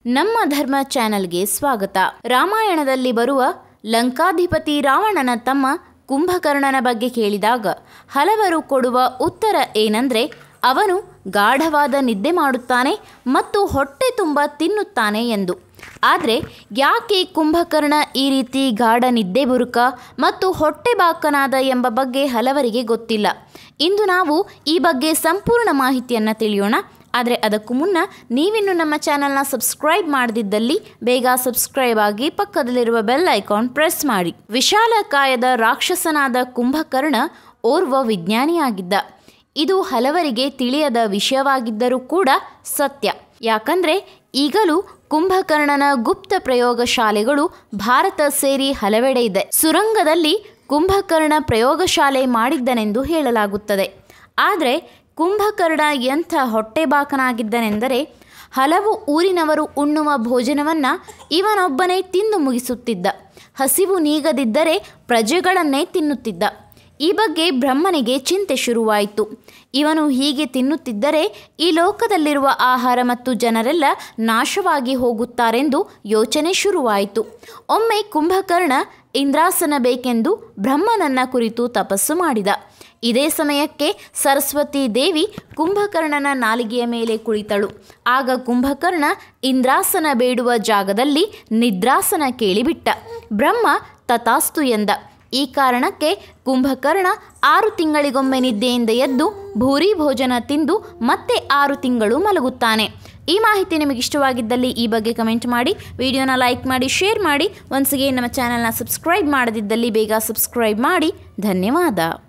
ನಮ್ಮ ಧರ್ಮ ಚಾನೆಲ್ಗೆ ಸ್ವಾಗತ ರಾಮಾಯಣದಲ್ಲಿ ಬರುವ ಲಂಕಾಧಿಪತಿ ರಾವಣನ ತಮ್ಮ ಕುಂಭಕರ್ಣನ ಬಗ್ಗೆ ಕೇಳಿದಾಗ ಹಲವರು ಕೊಡುವ ಉತ್ತರ ಏನಂದ್ರೆ ಅವನು ಗಾಢವಾದ ನಿದ್ದೆ ಮಾಡುತ್ತಾನೆ ಮತ್ತು ಹೊಟ್ಟೆ ತುಂಬ ತಿನ್ನುತ್ತಾನೆ ಎಂದು ಆದರೆ ಯಾಕೆ ಕುಂಭಕರ್ಣ ಈ ರೀತಿ ಗಾಢ ನಿದ್ದೆ ಬುರುಕ ಮತ್ತು ಹೊಟ್ಟೆ ಬಾಕನಾದ ಎಂಬ ಬಗ್ಗೆ ಹಲವರಿಗೆ ಗೊತ್ತಿಲ್ಲ ಇಂದು ನಾವು ಈ ಬಗ್ಗೆ ಸಂಪೂರ್ಣ ಮಾಹಿತಿಯನ್ನು ತಿಳಿಯೋಣ ಆದರೆ ಅದಕ್ಕೂ ಮುನ್ನ ನೀವಿನ್ನು ನಮ್ಮ ಚಾನಲ್ನ ಸಬ್ಸ್ಕ್ರೈಬ್ ಮಾಡದಿದ್ದಲ್ಲಿ ಬೇಗ ಸಬ್ಸ್ಕ್ರೈಬ್ ಆಗಿ ಪಕ್ಕದಲ್ಲಿರುವ ಬೆಲ್ ಐಕಾನ್ ಪ್ರೆಸ್ ಮಾಡಿ ವಿಶಾಲಕಾಯದ ರಾಕ್ಷಸನಾದ ಕುಂಭಕರ್ಣ ಓರ್ವ ವಿಜ್ಞಾನಿಯಾಗಿದ್ದ ಇದು ಹಲವರಿಗೆ ತಿಳಿಯದ ವಿಷಯವಾಗಿದ್ದರೂ ಕೂಡ ಸತ್ಯ ಯಾಕಂದ್ರೆ ಈಗಲೂ ಕುಂಭಕರ್ಣನ ಗುಪ್ತ ಪ್ರಯೋಗಶಾಲೆಗಳು ಭಾರತ ಸೇರಿ ಹಲವೆಡೆ ಇದೆ ಸುರಂಗದಲ್ಲಿ ಕುಂಭಕರ್ಣ ಪ್ರಯೋಗಶಾಲೆ ಮಾಡಿದ್ದನೆಂದು ಹೇಳಲಾಗುತ್ತದೆ ಆದರೆ ಕುಂಭಕರ್ಣ ಎಂಥ ಹೊಟ್ಟೆಬಾಕನಾಗಿದ್ದನೆಂದರೆ ಹಲವು ಊರಿನವರು ಉಣ್ಣುವ ಭೋಜನವನ್ನು ಇವನೊಬ್ಬನೇ ತಿಂದು ಮುಗಿಸುತ್ತಿದ್ದ ಹಸಿವು ನೀಗದಿದ್ದರೆ ಪ್ರಜೆಗಳನ್ನೇ ತಿನ್ನುತ್ತಿದ್ದ ಈ ಬಗ್ಗೆ ಬ್ರಹ್ಮನಿಗೆ ಚಿಂತೆ ಶುರುವಾಯಿತು ಇವನು ಹೀಗೆ ತಿನ್ನುತ್ತಿದ್ದರೆ ಈ ಲೋಕದಲ್ಲಿರುವ ಆಹಾರ ಮತ್ತು ಜನರೆಲ್ಲ ನಾಶವಾಗಿ ಹೋಗುತ್ತಾರೆಂದು ಯೋಚನೆ ಶುರುವಾಯಿತು ಒಮ್ಮೆ ಕುಂಭಕರ್ಣ ಇಂದ್ರಾಸನ ಬೇಕೆಂದು ಬ್ರಹ್ಮನನ್ನ ಕುರಿತು ತಪಸ್ಸು ಮಾಡಿದ ಇದೇ ಸಮಯಕ್ಕೆ ಸರಸ್ವತಿ ದೇವಿ ಕುಂಭಕರ್ಣನ ನಾಲಿಗೆಯ ಮೇಲೆ ಕುಳಿತಳು ಆಗ ಕುಂಭಕರ್ಣ ಇಂದ್ರಾಸನ ಬೇಡುವ ಜಾಗದಲ್ಲಿ ನಿದ್ರಾಸನ ಕೇಳಿಬಿಟ್ಟ ಬ್ರಹ್ಮ ತಥಾಸ್ತು ಎಂದ ಈ ಕಾರಣಕ್ಕೆ ಕುಂಭಕರ್ಣ ಆರು ತಿಂಗಳಿಗೊಮ್ಮೆ ನಿದ್ದೆಯಿಂದ ಎದ್ದು ಭೂರಿ ಭೋಜನ ತಿಂದು ಮತ್ತೆ ಆರು ತಿಂಗಳು ಮಲಗುತ್ತಾನೆ ಈ ಮಾಹಿತಿ ನಿಮಗೆ ಇಷ್ಟವಾಗಿದ್ದಲ್ಲಿ ಈ ಬಗ್ಗೆ ಕಮೆಂಟ್ ಮಾಡಿ ವಿಡಿಯೋನ ಲೈಕ್ ಮಾಡಿ ಶೇರ್ ಮಾಡಿ ಒನ್ಸಿಗೆ ನಮ್ಮ ಚಾನಲ್ನ ಸಬ್ಸ್ಕ್ರೈಬ್ ಮಾಡದಿದ್ದಲ್ಲಿ ಬೇಗ ಸಬ್ಸ್ಕ್ರೈಬ್ ಮಾಡಿ ಧನ್ಯವಾದ